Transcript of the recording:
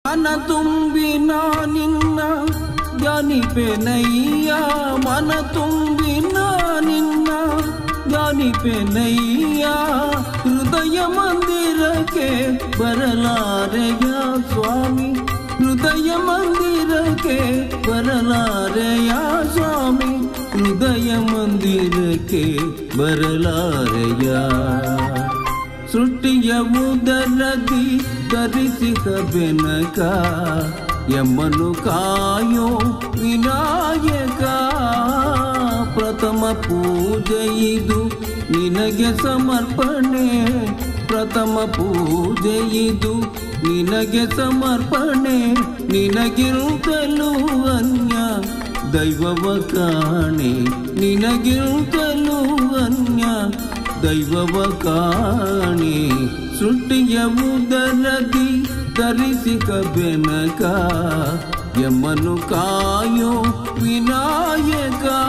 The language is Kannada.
ಮನ ತುಂಬಿ ನಾ ನಿನ್ನ ಧ್ಯಾನಿಪೆನಯ್ಯ ಮನ ತುಂಬಿ ನಾ ನಿನ್ನ ಧ್ಯಾನಿಪೆನಯ್ಯ ಹೃದಯ ಮಂದಿರಕ್ಕೆ ಬರಲಾರೆಯ ಸ್ವಾಮಿ ಹೃದಯ ಮಂದಿರಕ್ಕೆ ಬರಲಾರೆಯ ಸ್ವಾಮಿ ಹೃದಯ ಮಂದಿರಕ್ಕೆ ಬರಲಾರೆಯ ಸೃಷ್ಟಿಯ ಉದರದಿ ಧರಿಸಿದ ಬೆನಕ ಯಮ್ಮನು ಕಾಯೋ ವಿನಾಯಕ ಪ್ರಥಮ ಪೂಜೆ ಇದು ನಿನಗೆ ಸಮರ್ಪಣೆ ಪ್ರಥಮ ಪೂಜೆ ಇದು ನಿನಗೆ ಸಮರ್ಪಣೆ ನಿನಗಿರುತ್ತಲೂ ಅನ್ಯ ದೈವವ ಕಾಣೆ ನಿನಗಿರುತ್ತಲೂ ಅನ್ಯ ದೈವವ ಕಾಣೆ ಸೃಷ್ಟಿಯ ಉದರದಿ ಧರಿಸಿಕ ಬೆನಕ ಯಮನು ಕಾಯೋ ವಿನಾಯಕ